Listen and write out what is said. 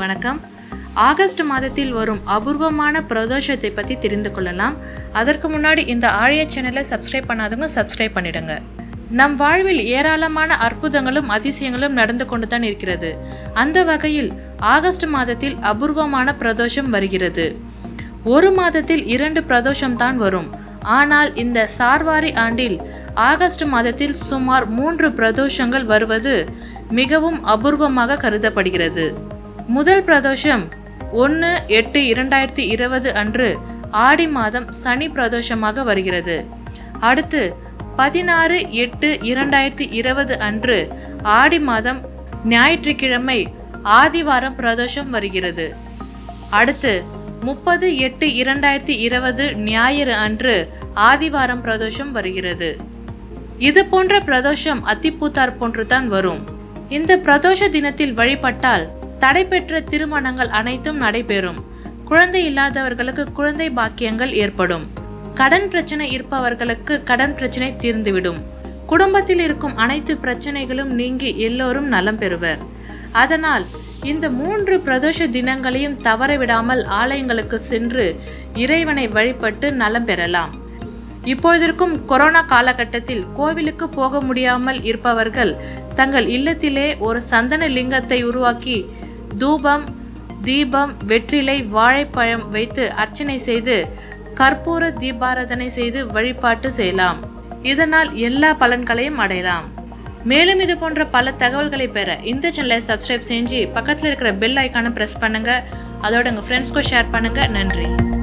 வணக்கம் ஆகஸ்ட் மாதத்தில் வரும் அபூர்வமான பிரதோஷத்தை பற்றி தெரிந்து கொள்ளலாம் அதற்கு முன்னாடி இந்த ஆழிய சேனலை சப்ஸ்கிரைப் பண்ணாதவங்க சப்ஸ்கிரைப் பண்ணிடுங்க நம் வாழ்வில் ஏராளமான அற்புதங்களும் அதிசயங்களும் நடந்து கொண்டு தான் இருக்கிறது அந்த வகையில் ஆகஸ்ட் மாதத்தில் அபூர்வமான பிரதோஷம் வருகிறது ஒரு மாதத்தில் இரண்டு பிரதோஷம் தான் வரும் ஆனால் இந்த சார்வாரி ஆண்டில் ஆகஸ்ட் மாதத்தில் சுமார் மூன்று பிரதோஷங்கள் வருவது மிகவும் அபூர்வமாக கருதப்படுகிறது முதல் பிரதோஷம் ஒன்று எட்டு இரண்டாயிரத்தி இருபது அன்று ஆடி மாதம் சனி பிரதோஷமாக வருகிறது அடுத்து பதினாறு எட்டு இரண்டாயிரத்தி இருபது அன்று ஆடி மாதம் ஞாயிற்றுக்கிழமை ஆதிவாரம் பிரதோஷம் வருகிறது அடுத்து முப்பது எட்டு இரண்டாயிரத்தி இருபது ஞாயிறு அன்று ஆதிவாரம் பிரதோஷம் வருகிறது இது போன்ற பிரதோஷம் அத்திப்பூத்தார் போன்றுதான் வரும் இந்த பிரதோஷ தினத்தில் வழிபட்டால் தடைபெற்ற திருமணங்கள் அனைத்தும் நடைபெறும் குழந்தை இல்லாதவர்களுக்கு குழந்தை பாக்கியங்கள் ஏற்படும் கடன் பிரச்சனை இருப்பவர்களுக்கு கடன் பிரச்சனை தீர்ந்துவிடும் குடும்பத்தில் இருக்கும் அனைத்து பிரச்சனைகளும் நீங்கி எல்லோரும் நலம் பெறுவர் அதனால் இந்த மூன்று பிரதோஷ தினங்களையும் தவறவிடாமல் ஆலயங்களுக்கு சென்று இறைவனை வழிபட்டு நலம் பெறலாம் இப்பொழுதிருக்கும் கொரோனா காலகட்டத்தில் கோவிலுக்கு போக முடியாமல் இருப்பவர்கள் தங்கள் இல்லத்திலே ஒரு சந்தன லிங்கத்தை உருவாக்கி தூபம் தீபம் வெற்றிலை வாழைப்பழம் வைத்து அர்ச்சனை செய்து கற்பூர தீபாராதனை செய்து வழிபாட்டு செய்யலாம் இதனால் எல்லா பலன்களையும் அடையலாம் மேலும் இது போன்ற பல தகவல்களை பெற இந்த சேனலை சப்ஸ்கிரைப் செஞ்சு பக்கத்தில் இருக்கிற பெல் ஐக்கானை ப்ரெஸ் பண்ணுங்க அதோட உங்கள் ஃப்ரெண்ட்ஸ்க்கும் ஷேர் பண்ணுங்க நன்றி